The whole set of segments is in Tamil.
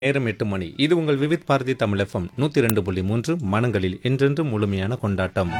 நேரம் எட்டு மணி இது உங்கள் விவித் பாரதி தமிழ் எஃப்எம் நூற்றி ரெண்டு புள்ளி மூன்று மனங்களில் என்றென்று முழுமையான கொண்டாட்டம்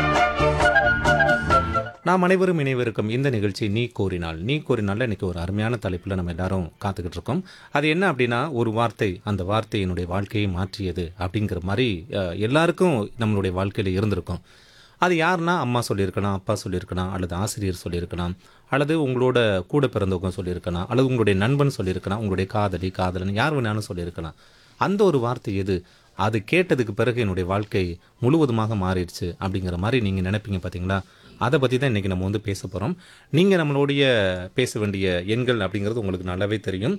நாம் அனைவரும் இணைவிருக்கும் இந்த நிகழ்ச்சி நீ கோரினால் நீ கோரினால இன்னைக்கு ஒரு அருமையான தலைப்பில் நம்ம எல்லாரும் காத்துக்கிட்டு இருக்கோம் அது என்ன அப்படின்னா ஒரு வார்த்தை அந்த வார்த்தை என்னுடைய வாழ்க்கையை மாற்றியது அப்படிங்கிற மாதிரி அஹ், எல்லாருக்கும் நம்மளுடைய வாழ்க்கையில் இருந்திருக்கும் அது யாருன்னா அம்மா சொல்லியிருக்கலாம் அப்பா சொல்லியிருக்கலாம் அல்லது ஆசிரியர் சொல்லியிருக்கலாம் அல்லது உங்களோட கூட பிறந்தவங்க சொல்லியிருக்கலாம் அல்லது உங்களுடைய நண்பன் சொல்லியிருக்கலாம் உங்களுடைய காதலி காதலன் யார் வேணாலும் சொல்லியிருக்கலாம் அந்த ஒரு வார்த்தை எது அது கேட்டதுக்கு பிறகு என்னுடைய வாழ்க்கை முழுவதுமாக மாறிடுச்சு அப்படிங்கிற மாதிரி நீங்கள் நினைப்பீங்க பார்த்தீங்களா அதை பற்றி தான் இன்றைக்கி நம்ம வந்து பேச போகிறோம் நீங்கள் நம்மளுடைய பேச வேண்டிய எண்கள் அப்படிங்கிறது உங்களுக்கு நல்லாவே தெரியும்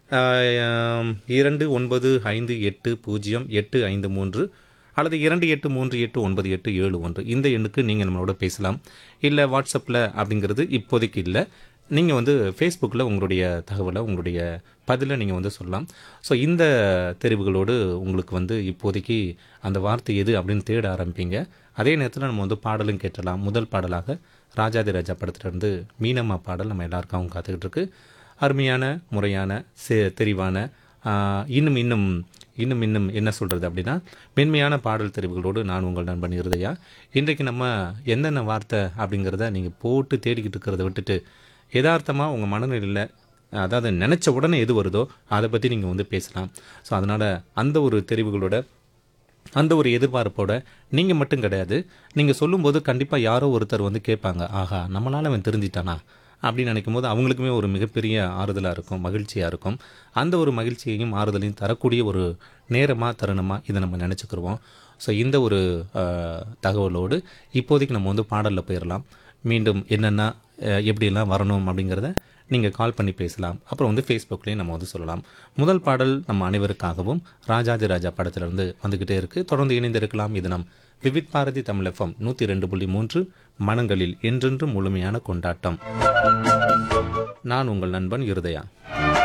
ஆஹ், இரண்டு ஒன்பது ஐந்து எட்டு பூஜ்ஜியம் எட்டு ஐந்து மூன்று அல்லது இரண்டு எட்டு மூன்று எட்டு ஒன்பது எட்டு ஏழு ஒன்று இந்த எண்ணுக்கு நீங்கள் நம்மளோட பேசலாம் இல்லை வாட்ஸ்அப்பில் அப்படிங்கிறது இப்போதைக்கு இல்லை நீங்கள் வந்து ஃபேஸ்புக்கில் உங்களுடைய தகவலை உங்களுடைய பதிலை நீங்கள் வந்து சொல்லலாம் ஸோ இந்த தெரிவுகளோடு உங்களுக்கு வந்து இப்போதைக்கு அந்த வார்த்தை எது அப்படின்னு தேட ஆரம்பிப்பீங்க அதே நேரத்தில் நம்ம வந்து பாடலும் கேட்டலாம் முதல் பாடலாக ராஜாதி ராஜா படத்துலேருந்து மீனம்மா பாடல் நம்ம எல்லாருக்காகவும் காத்துக்கிட்டு இருக்கு அருமையான முறையான செ தெரிவான ஆஹ், இன்னும் இன்னும் இன்னும் இன்னும் என்ன சொல்கிறது அப்படின்னா மென்மையான பாடல் தெரிவுகளோடு நான் உங்கள் நண்பன் இருதையா இன்றைக்கு நம்ம என்னென்ன வார்த்தை அப்படிங்கிறத நீங்கள் போட்டு தேடிக்கிட்டு இருக்கிறத விட்டுட்டு யதார்த்தமாக உங்கள் மனநிலையில் அதாவது நினச்ச உடனே எது வருதோ அதை பற்றி நீங்கள் வந்து பேசலாம் ஸோ அதனால் அந்த ஒரு தெரிவுகளோட அந்த ஒரு எதிர்பார்ப்போட நீங்கள் மட்டும் கிடையாது நீங்கள் சொல்லும்போது கண்டிப்பாக யாரோ ஒருத்தர் வந்து கேட்பாங்க ஆஹா நம்மளால் அவன் தெரிஞ்சிட்டானா அப்படின்னு நினைக்கும் போது அவங்களுக்குமே ஒரு மிகப்பெரிய ஆறுதலாக இருக்கும் மகிழ்ச்சியாக இருக்கும் அந்த ஒரு மகிழ்ச்சியையும் ஆறுதலையும் தரக்கூடிய ஒரு நேரமாக தருணமாக இதை நம்ம நினச்சிக்கிருவோம் ஸோ இந்த ஒரு அஹ், தகவலோடு இப்போதைக்கு நம்ம வந்து பாடலில் போயிடலாம் மீண்டும் என்னென்ன அஹ், எப்படியெல்லாம் வரணும் அப்படிங்கிறத நீங்கள் கால் பண்ணி பேசலாம் அப்புறம் வந்து ஃபேஸ்புக்லேயும் நம்ம வந்து சொல்லலாம் முதல் பாடல் நம்ம அனைவருக்காகவும் ராஜாதி ராஜா படத்திலிருந்து வந்துக்கிட்டே இருக்குது தொடர்ந்து இணைந்திருக்கலாம் இது நம் விவித் பாரதி தமிழ் எஃப்எம் நூற்றி ரெண்டு புள்ளி மூன்று மனங்களில் என்றென்றும் முழுமையான கொண்டாட்டம் நான் உங்கள் நண்பன் இருதயா